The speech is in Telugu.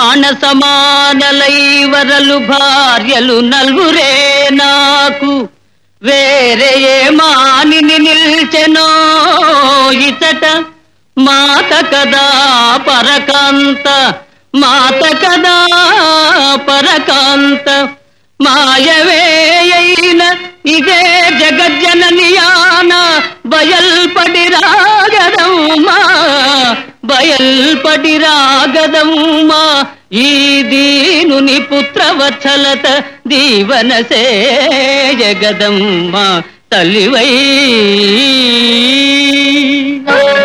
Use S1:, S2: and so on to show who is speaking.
S1: ప్రాణ సమానలై వరలు భార్యలు నలుగురే నాకు వేరే ఏ మానిని నిల్చెనో ఇతట మాత కదా పరకాంత మాత కదా పరకాంత మాయవేయైన ఇదే జగజ్జననియాన బయల్పడి రాగదమ్మా బయల్పడి రాగదమ్మా ఈ దీనుని పుత్రవత్సలత దీవనసే జగదమ్మా తల్లివై